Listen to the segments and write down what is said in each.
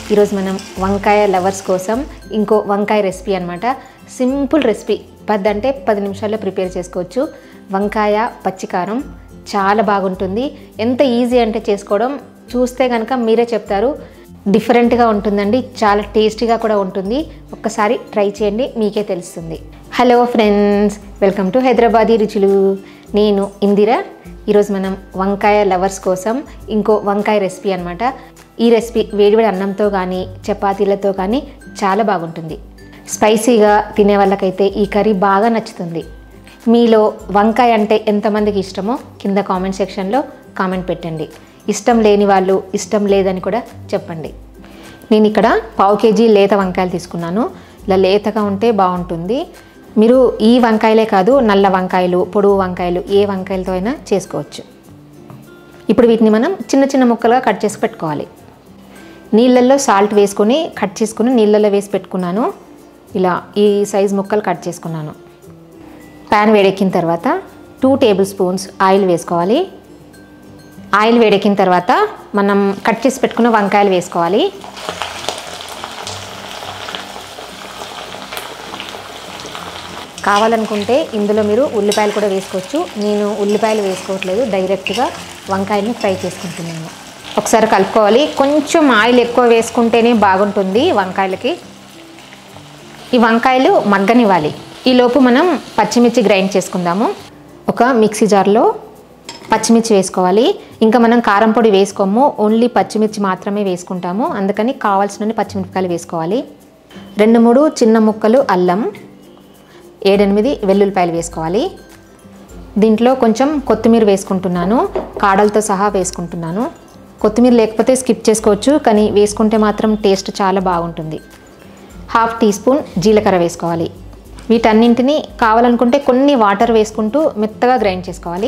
ఈరోజు మనం వంకాయ లవర్స్ కోసం ఇంకో వంకాయ రెసిపీ అనమాట సింపుల్ రెసిపీ పది అంటే పది నిమిషాల్లో ప్రిపేర్ చేసుకోవచ్చు వంకాయ పచ్చికారం చాలా బాగుంటుంది ఎంత ఈజీ అంటే చేసుకోవడం చూస్తే కనుక మీరే చెప్తారు డిఫరెంట్గా ఉంటుందండి చాలా టేస్టీగా కూడా ఉంటుంది ఒక్కసారి ట్రై చేయండి మీకే తెలుస్తుంది hello friends welcome to Hyderabadi రుచులు నేను ఇందిరా ఈరోజు మనం వంకాయ లవర్స్ కోసం ఇంకో వంకాయ రెసిపీ అనమాట ఈ రెసిపీ వేడివేడి అన్నంతో కానీ చపాతీలతో కానీ చాలా బాగుంటుంది స్పైసీగా తినే వాళ్ళకైతే ఈ కర్రీ బాగా నచ్చుతుంది మీలో వంకాయ అంటే ఎంతమందికి ఇష్టమో కింద కామెంట్ సెక్షన్లో కామెంట్ పెట్టండి ఇష్టం లేని వాళ్ళు ఇష్టం లేదని కూడా చెప్పండి నేను ఇక్కడ పావు కేజీ లేత వంకాయలు తీసుకున్నాను ఇలా లేతగా ఉంటే బాగుంటుంది మీరు ఈ వంకాయలే కాదు నల్ల వంకాయలు పొడవు వంకాయలు ఏ వంకాయలతో అయినా చేసుకోవచ్చు ఇప్పుడు వీటిని మనం చిన్న చిన్న ముక్కలుగా కట్ చేసి పెట్టుకోవాలి నీళ్ళల్లో సాల్ట్ వేసుకొని కట్ చేసుకుని నీళ్ళల్లో వేసి పెట్టుకున్నాను ఇలా ఈ సైజ్ ముక్కలు కట్ చేసుకున్నాను ప్యాన్ వేడెక్కిన తర్వాత టూ టేబుల్ స్పూన్స్ ఆయిల్ వేసుకోవాలి ఆయిల్ వేడెక్కిన తర్వాత మనం కట్ చేసి పెట్టుకున్న వంకాయలు వేసుకోవాలి కావాలనుకుంటే ఇందులో మీరు ఉల్లిపాయలు కూడా వేసుకోవచ్చు నేను ఉల్లిపాయలు వేసుకోవట్లేదు డైరెక్ట్గా వంకాయని ఫ్రై చేసుకుంటున్నాను ఒకసారి కలుపుకోవాలి కొంచెం ఆయిల్ ఎక్కువ వేసుకుంటేనే బాగుంటుంది వంకాయలకి ఈ వంకాయలు మగ్గనివ్వాలి ఈలోపు మనం పచ్చిమిర్చి గ్రైండ్ చేసుకుందాము ఒక మిక్సీ జార్లో పచ్చిమిర్చి వేసుకోవాలి ఇంకా మనం కారం పొడి వేసుకోము ఓన్లీ పచ్చిమిర్చి మాత్రమే వేసుకుంటాము అందుకని కావాల్సిన పచ్చిమిరపకాయలు వేసుకోవాలి రెండు మూడు చిన్న ముక్కలు అల్లం ఏడెనిమిది వెల్లుల్లిపాయలు వేసుకోవాలి దీంట్లో కొంచెం కొత్తిమీర వేసుకుంటున్నాను కాడలతో సహా వేసుకుంటున్నాను కొత్తిమీర లేకపోతే స్కిప్ చేసుకోవచ్చు కానీ వేసుకుంటే మాత్రం టేస్ట్ చాలా బాగుంటుంది హాఫ్ టీ స్పూన్ జీలకర్ర వేసుకోవాలి వీటన్నింటినీ కావాలనుకుంటే కొన్ని వాటర్ వేసుకుంటూ మెత్తగా గ్రైండ్ చేసుకోవాలి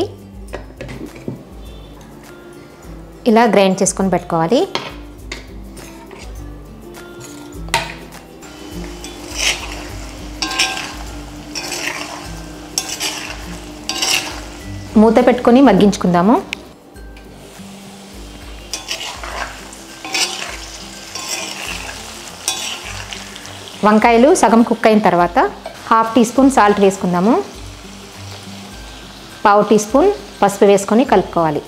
ఇలా గ్రైండ్ చేసుకొని పెట్టుకోవాలి మూత పెట్టుకొని మగ్గించుకుందాము వంకాయలు సగం కుక్ అయిన తర్వాత హాఫ్ టీ స్పూన్ సాల్ట్ వేసుకుందాము పావు టీ స్పూన్ పసుపు వేసుకొని కలుపుకోవాలి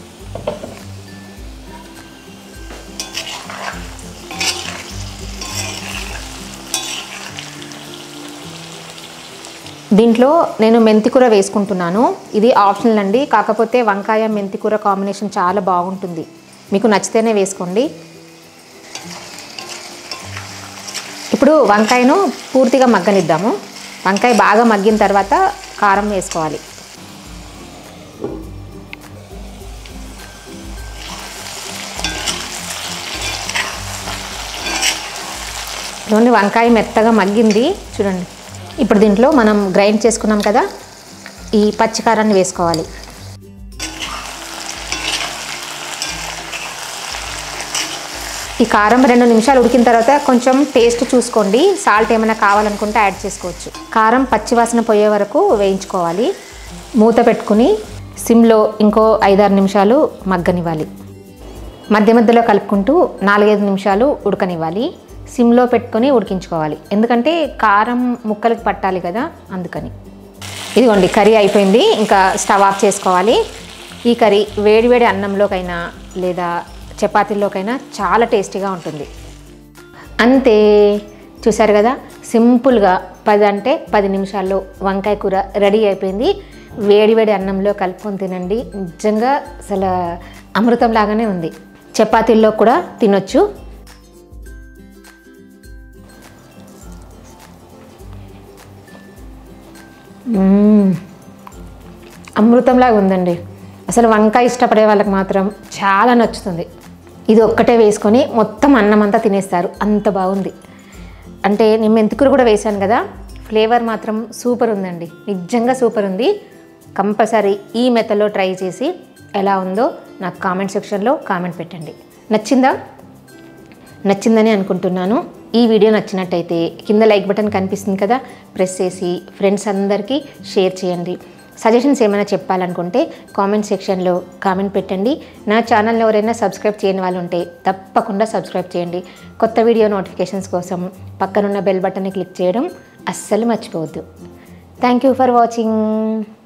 దీంట్లో నేను మెంతికూర వేసుకుంటున్నాను ఇది ఆప్షనల్ అండి కాకపోతే వంకాయ మెంతికూర కాంబినేషన్ చాలా బాగుంటుంది మీకు నచ్చితేనే వేసుకోండి ఇప్పుడు వంకాయను పూర్తిగా మగ్గనిద్దాము వంకాయ బాగా మగ్గిన తర్వాత కారం వేసుకోవాలి చూడండి వంకాయ మెత్తగా మగ్గింది చూడండి ఇప్పుడు దీంట్లో మనం గ్రైండ్ చేసుకున్నాం కదా ఈ పచ్చికారాన్ని వేసుకోవాలి ఈ కారం రెండు నిమిషాలు ఉడికిన తర్వాత కొంచెం టేస్ట్ చూసుకోండి సాల్ట్ ఏమైనా కావాలనుకుంటే యాడ్ చేసుకోవచ్చు కారం పచ్చివాసన పోయే వరకు వేయించుకోవాలి మూత పెట్టుకుని సిమ్లో ఇంకో ఐదారు నిమిషాలు మగ్గనివ్వాలి మధ్య మధ్యలో కలుపుకుంటూ నాలుగైదు నిమిషాలు ఉడకనివ్వాలి సిమ్లో పెట్టుకొని ఉడికించుకోవాలి ఎందుకంటే కారం ముక్కలకి పట్టాలి కదా అందుకని ఇదిగోండి కర్రీ అయిపోయింది ఇంకా స్టవ్ ఆఫ్ చేసుకోవాలి ఈ కర్రీ వేడివేడి అన్నంలోకైనా లేదా చపాతీల్లోకైనా చాలా టేస్టీగా ఉంటుంది అంతే చూసారు కదా సింపుల్గా పది అంటే పది నిమిషాల్లో వంకాయ కూర రెడీ అయిపోయింది వేడివేడి అన్నంలో కలుపుకొని తినండి నిజంగా అసలు అమృతం లాగానే ఉంది చపాతీల్లో కూడా తినొచ్చు అమృతంలాగా ఉందండి అసలు వంకాయ ఇష్టపడే వాళ్ళకి మాత్రం చాలా నచ్చుతుంది ఇది ఒక్కటే వేసుకొని మొత్తం అన్నం అంతా తినేస్తారు అంత బాగుంది అంటే నేను మెంతికూర కూడా వేశాను కదా ఫ్లేవర్ మాత్రం సూపర్ ఉందండి నిజంగా సూపర్ ఉంది కంపల్సరీ ఈ మెథడ్లో ట్రై చేసి ఎలా ఉందో నాకు కామెంట్ సెక్షన్లో కామెంట్ పెట్టండి నచ్చిందా నచ్చిందని అనుకుంటున్నాను ఈ వీడియో నచ్చినట్టయితే కింద లైక్ బటన్ కనిపిస్తుంది కదా ప్రెస్ చేసి ఫ్రెండ్స్ అందరికీ షేర్ చేయండి సజెషన్స్ ఏమైనా చెప్పాలనుకుంటే కామెంట్ సెక్షన్లో కామెంట్ పెట్టండి నా ఛానల్ని ఎవరైనా సబ్స్క్రైబ్ చేయని వాళ్ళు ఉంటే తప్పకుండా సబ్స్క్రైబ్ చేయండి కొత్త వీడియో నోటిఫికేషన్స్ కోసం పక్కనున్న బెల్ బటన్ని క్లిక్ చేయడం అస్సలు మర్చిపోవద్దు థ్యాంక్ యూ ఫర్ వాచింగ్